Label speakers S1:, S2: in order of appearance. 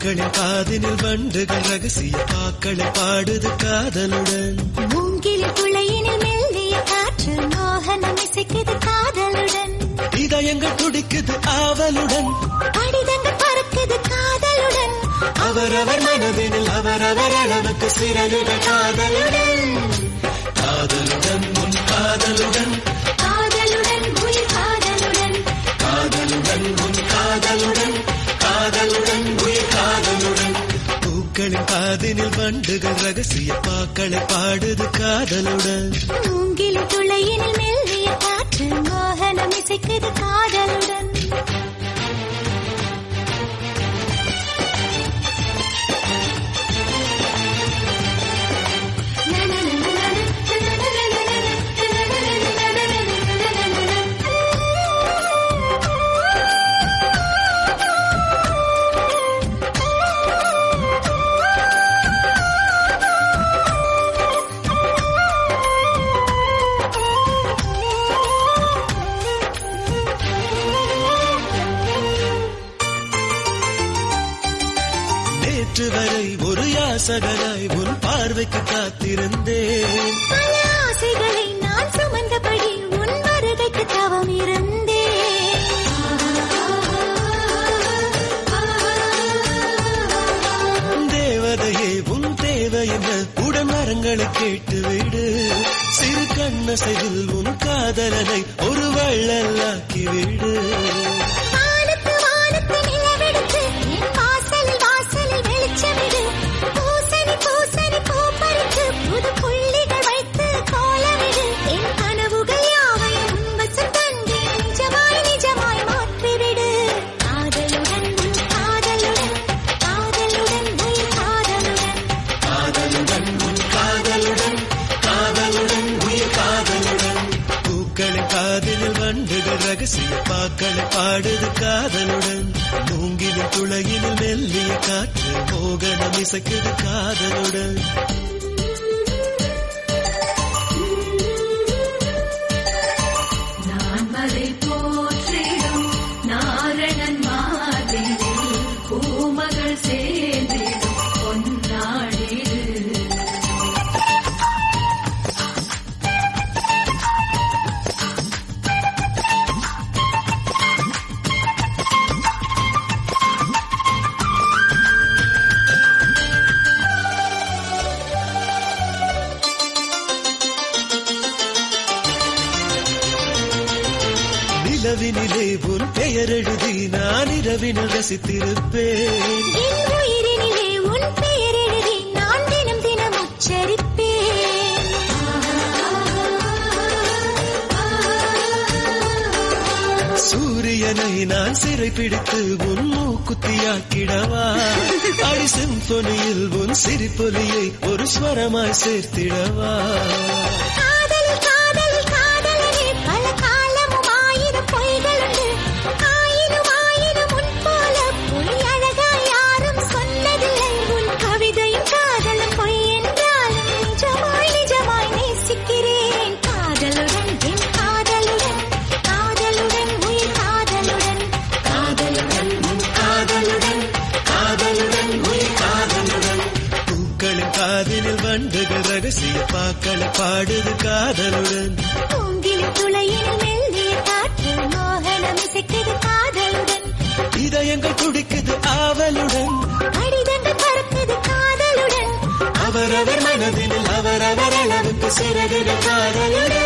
S1: பூக்களின் காதினில் வண்டுகள் ரகசிய பாக்களை பாடுது காதலுடன்
S2: மூங்கில் குளையினில் மெல்லிய காற்று மோகனம் இசைக்குது காதலுடன்
S1: இதயங்கள் துடிக்குது ஆவலுடன்
S2: கடிதங்கள் பறக்குது காதலுடன்
S1: அவரவர் மனதினில் அவரவர் அளவுக்கு சிறகுகள் காதலுடன் காதலுடன் முன் காதலுடன்
S2: காதலுடன் உயிர் காதலுடன்
S1: காதலுடன் முன் காதலுடன் காதலுடன் உயிர் காதலுடன் பூக்களின் காதினில் வண்டுகள் ரகசிய பாக்களை பாடுது காதலுடன்
S2: மூங்கில் துளையினில் மெல்லிய காற்று மோகனம் இசைக்குது காதலுடன்
S1: நேற்று வரை ஒரு யாசகராய் உன் பார்வைக்கு காத்திருந்தேன்
S2: பல ஆசைகளை நான் சுமந்தபடி உன் வருகைக்கு தவம் இருந்தேன்
S1: தேவதையே உன் தேவை என்ன உடன் மரங்களை கேட்டுவிடு சிறு கண்ணசையில் உன் காதலனை ஒரு வள்ளலாக்கி விடு
S2: வானத்து வானத்து நிலவெடுத்து என் வாசலில் வாசலில் வெளிச்சமிடு பூசணி பூசணி பூ பறித்து புது புள்ளிகள் வைத்து கோலமிடு என் கனவுகள் யாவையும் உன் வசம் தந்து நிஜமாய் நிஜமாய் மாற்றிவிடு காதலுடன் உன் காதலுடன் காதலுடன் உயிர் காதலுடன்
S1: காதலுடன் உன் காதலுடன் காதலுடன் உயிர் காதலுடன் பூக்களின் காதினில் வண்டுகள் ரகசிய பாக்களை பாடுது காதலுடன் மூங்கிலின் துளையினில் மெல்லிய காற்று மோகனம் இசைக்குது காதலுடன்
S3: நான்மறை போற்றிடும் நாரணன் மாதிரில் பூமகள் சேர்ந்திடும் பொன்னாடிது
S1: நிலவினிலே உன் பெயர் எழுதி நான் இரவினில் ரசித்திருப்பேன்
S2: என் உயிரினிலே உன் பெயர் எழுதி நான் தினம் தினம் உச்சரிப்பேன்
S1: சூரியனை நான் சிறை பிடித்து உன் மூக்குத்தியாக்கிடவா அடி சிம்பொனியில் உன் சிரிப்பொலியை ஒரு ஸ்வரமாய் சேர்த்திடவா
S2: காதல் காதல் காதலனே பல காலமும் ஆயிரம் பொய்களுண்டு ஆயிரம் ஆயிரம் உன் போல பொய் அழகா யாரும் சொன்னதில்லை உன் கவிதையும் காதலும் பொய் என்றாலும் நிஜமாய் நிஜமாய் நேசிக்கிறேன் காதலுடன் என் காதலுடன் காதலுடன் உயிர் காதலுடன்
S1: காதலுடன் உன் காதலுடன் காதலுடன் உயிர் காதலுடன் பூக்களின் காதினில் வண்டுகள் ரகசிய பாக்களை பாடுது காதலுடன்
S2: பூங்கில் துளையினில் மெல்லிய காற்று மோகனம் இசைக்குது காதலுடன்
S1: இதயங்கள் துடிக்குது ஆவலுடன்
S2: கடிதங்கள் பறக்குது காதலுடன்
S1: அவரவர் மனதினில் அவரவர் அளவுக்கு சிறகுகள் காதலுடன்